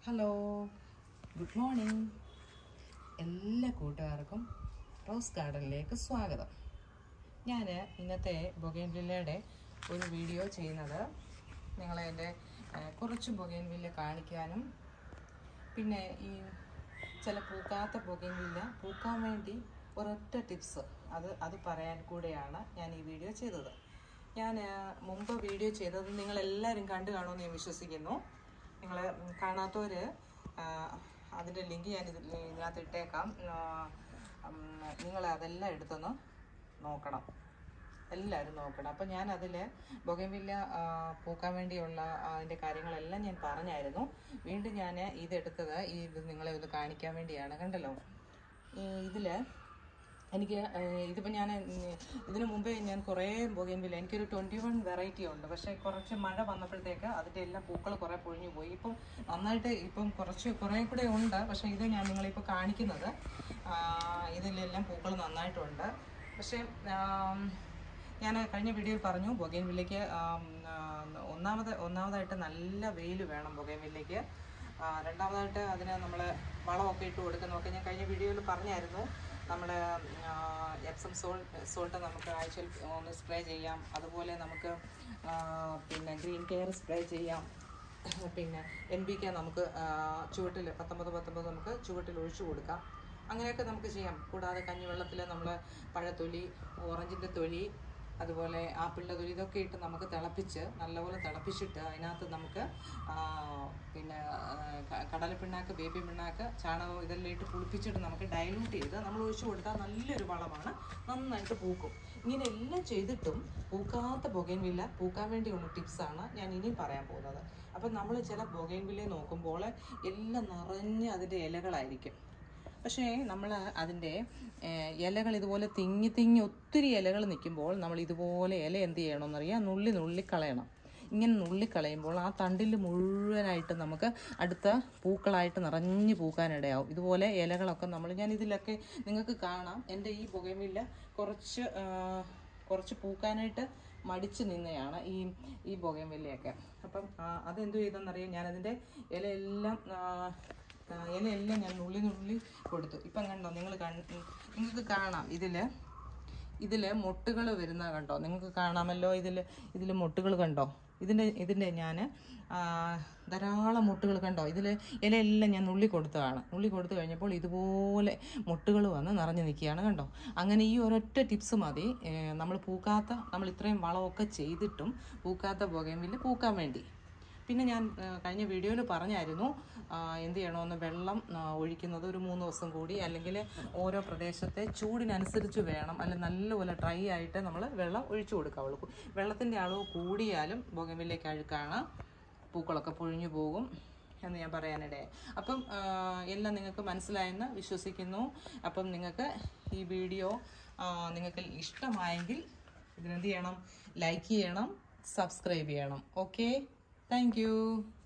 hello good morning എല്ലാ കൂട്ടുകാർക്കും rose ഗാർഡനിലേക്ക് സ്വാഗതം ഞാൻ ഇന്നത്തെ ബൊഗൈൻവില്ലയുടെ ഒരു വീഡിയോ ചെയ്യുന്നത് നിങ്ങളെ എൻ്റെ ആ, കുറച്ച് ബൊഗൈൻവില്ല കാണിക്കാനും പിന്നെ ഈ ചില പൂക്കാത്ത ബൊഗൈൻവില്ല പൂക്കാൻ വേണ്ടി ഒരൊറ്റ ടിപ്സ് അത് അത് പറയാൻ കൂടെയാണ് ഞാൻ ഈ വീഡിയോ ചെയ്തത് ഞാൻ ആ, മുമ്പ് വീഡിയോ ചെയ്തത് നിങ്ങളെല്ലാവരും കണ്ടു കാണുമെന്ന് ഞാൻ വിശ്വസിക്കുന്നു നിങ്ങൾ കാണാത്തവർ അതിൻ്റെ ലിങ്ക് ഞാൻ ഇതിൽ ഇതിനകത്ത് ഇട്ടേക്കാം നിങ്ങൾ അതെല്ലാം എടുത്തൊന്ന് നോക്കണം എല്ലാവരും നോക്കണം അപ്പം ഞാൻ അതിൽ ബൊഗൻവില്ല പൂക്കാൻ വേണ്ടിയുള്ള ആ, അതിൻ്റെ കാര്യങ്ങളെല്ലാം ഞാൻ പറഞ്ഞായിരുന്നു വീണ്ടും ഞാൻ ഇതെടുത്തത് ഈ ഇത് നിങ്ങളെ ഒന്ന് കാണിക്കാൻ വേണ്ടിയാണ് കണ്ടല്ലോ ഇതിൽ എനിക്ക് ഏഹ്, ഇതിപ്പോൾ ഞാൻ ഉം, ഇതിനു മുമ്പേ ഞാൻ കുറേ ബൊഗൈൻവില്ല എനിക്കൊരു ട്വൻറ്റി വൺ വെറൈറ്റി ഉണ്ട് പക്ഷേ കുറച്ച് മഴ വന്നപ്പോഴത്തേക്ക് അതിൻ്റെ എല്ലാം പൂക്കൾ കുറേ പൊഴിഞ്ഞു പോയി ഇപ്പം നന്നായിട്ട് ഇപ്പം കുറച്ച് കുറേ കൂടെ ഉണ്ട് പക്ഷേ ഇത് ഞാൻ നിങ്ങളിപ്പോൾ കാണിക്കുന്നത് ആ, ഇതിലെല്ലാം പൂക്കൾ നന്നായിട്ടുണ്ട് പക്ഷേ ആം, ഞാൻ കഴിഞ്ഞ വീഡിയോയിൽ പറഞ്ഞു ബൊഗൈൻവില്ലയ്ക്ക് ആം, ആ, ഒന്നാമത് ഒന്നാമതായിട്ട് നല്ല വെയിൽ വേണം ബൊഗൈൻവില്ലയ്ക്ക് ആ, രണ്ടാമതായിട്ട് അതിന് നമ്മൾ വളമൊക്കെ ഇട്ട് കൊടുക്കുന്നതൊക്കെ ഞാൻ കഴിഞ്ഞ വീഡിയോയിൽ പറഞ്ഞായിരുന്നു നമ്മൾ എപ്സം സോൾട്ട് സോൾട്ട് നമുക്ക് ആഴ്ചയിൽ ഒന്ന് സ്പ്രേ ചെയ്യാം അതുപോലെ നമുക്ക് ആ, പിന്നെ ഗ്രീൻ കെയർ സ്പ്രേ ചെയ്യാം പിന്നെ എൻ ബി കെ നമുക്ക് ചുവട്ടിൽ പത്തൊമ്പത് പത്തൊമ്പത് നമുക്ക് ചുവട്ടിൽ ഒഴിച്ചു കൊടുക്കാം അങ്ങനെയൊക്കെ നമുക്ക് ചെയ്യാം കൂടാതെ കഞ്ഞിവെള്ളത്തിൽ നമ്മൾ പഴത്തൊലി ഓറഞ്ചിൻ്റെ തൊലി അതുപോലെ ആപ്പിളിൻ്റെ തൊലി ഇതൊക്കെ ഇട്ട് നമുക്ക് തിളപ്പിച്ച് നല്ലപോലെ തിളപ്പിച്ചിട്ട് അതിനകത്ത് നമുക്ക് ആ, പിന്നെ ആ, ക- കടലപ്പിണ്ണാക്ക് ബേബി പിണ്ണാക്ക് ചാണകം ഇതെല്ലാം ഇട്ട് പുളിപ്പിച്ചിട്ട് നമുക്ക് ഡൈലൂട്ട് ചെയ്ത് നമ്മൾ ഒഴിച്ചു കൊടുത്താൽ നല്ലൊരു വളമാണ് നന്നായിട്ട് പൂക്കും ഇങ്ങനെ എല്ലാം ചെയ്തിട്ടും പൂക്കാത്ത ബൊഗൈൻവില്ല പൂക്കാൻ വേണ്ടിയുള്ള ടിപ്സാണ് ഞാൻ ഇനി പറയാൻ പോകുന്നത് അപ്പം നമ്മൾ ചില ബൊഗൈൻവില്ലയെ നോക്കുമ്പോൾ എല്ലാം നിറഞ്ഞ് അതിൻ്റെ ഇലകളായിരിക്കും പക്ഷേ നമ്മൾ അതിൻ്റെ ഏഹ്, ഇലകൾ ഇതുപോലെ തിങ്ങി തിങ്ങി ഒത്തിരി ഇലകൾ നിൽക്കുമ്പോൾ നമ്മൾ ഇതുപോലെ ഇല എന്ത് ചെയ്യണമെന്നറിയാം നുള്ളി നുള്ളി കളയണം ഇങ്ങനെ നുള്ളിക്കളയുമ്പോൾ ആ തണ്ടിൽ മുഴുവനായിട്ട് നമുക്ക് അടുത്ത പൂക്കളായിട്ട് നിറഞ്ഞു പൂക്കാനിടയാവും ഇതുപോലെ ഇലകളൊക്കെ നമ്മൾ ഞാൻ ഇതിലൊക്കെ നിങ്ങൾക്ക് കാണാം എൻ്റെ ഈ പുകമില്ല കുറച്ച് ആ, കുറച്ച് പൂക്കാനായിട്ട് മടിച്ച് നിന്നയാണ് ഈ ഈ ബൊഗൻവില്ലയൊക്കെ അപ്പം ആ, അതെന്തു ചെയ്തെന്നറിയാം ഞാനതിൻ്റെ ഇലയെല്ലാം ആ, ആ, ഇലയെല്ലാം ഞാൻ നുള്ളി നുള്ളി കൊടുത്തു ഇപ്പം കണ്ടോ നിങ്ങൾ നിങ്ങൾക്ക് കാണാം ഇതിൽ ഇതിൽ മുട്ടുകൾ വരുന്ന കണ്ടോ നിങ്ങൾക്ക് കാണാമല്ലോ ഇതിൽ ഇതിൽ മുട്ടുകൾ കണ്ടോ ഇതിൻ്റെ ഇതിൻ്റെ ഞാൻ ധാരാളം മുട്ടുകൾ കണ്ടോ ഇതിൽ ഇലയെല്ലാം ഞാൻ നുള്ളി കൊടുത്തതാണ് നുള്ളി കൊടുത്തു കഴിഞ്ഞപ്പോൾ ഇതുപോലെ മുട്ടുകൾ വന്ന് നിറഞ്ഞു നിൽക്കുകയാണ് കണ്ടോ അങ്ങനെ ഈ ഒരൊറ്റ ടിപ്സ് മതി നമ്മൾ പൂക്കാത്ത നമ്മൾ ഇത്രയും വളമൊക്കെ ചെയ്തിട്ടും പൂക്കാത്ത പുകയുമില്ല പൂക്കാൻ വേണ്ടി പിന്നെ ഞാൻ ആ, കഴിഞ്ഞ വീഡിയോയിൽ പറഞ്ഞായിരുന്നു ആ, എന്ത് ചെയ്യണമെന്ന് വെള്ളം ആ, ഒഴിക്കുന്നത് ഒരു മൂന്ന് ദിവസം കൂടി അല്ലെങ്കിൽ ഓരോ പ്രദേശത്തെ ചൂടിനനുസരിച്ച് വേണം അല്ല നല്ലപോലെ ഡ്രൈ ആയിട്ട് നമ്മൾ വെള്ളം ഒഴിച്ചു കൊടുക്കാവുള്ളൂ വെള്ളത്തിൻ്റെ അളവ് കൂടിയാലും ബൊഗമിലേക്ക് അഴുക്കാണ് പൂക്കളൊക്കെ പൊഴിഞ്ഞു പോകും എന്ന് ഞാൻ പറയാനിടയായി അപ്പം ആ, എല്ലാം നിങ്ങൾക്ക് മനസ്സിലായെന്ന് വിശ്വസിക്കുന്നു അപ്പം നിങ്ങൾക്ക് ഈ വീഡിയോ ആ, നിങ്ങൾക്ക് ഇഷ്ടമായെങ്കിൽ ഇതിനെന്ത് ചെയ്യണം ലൈക്ക് ചെയ്യണം സബ്സ്ക്രൈബ് ചെയ്യണം ഓക്കെ താങ്ക്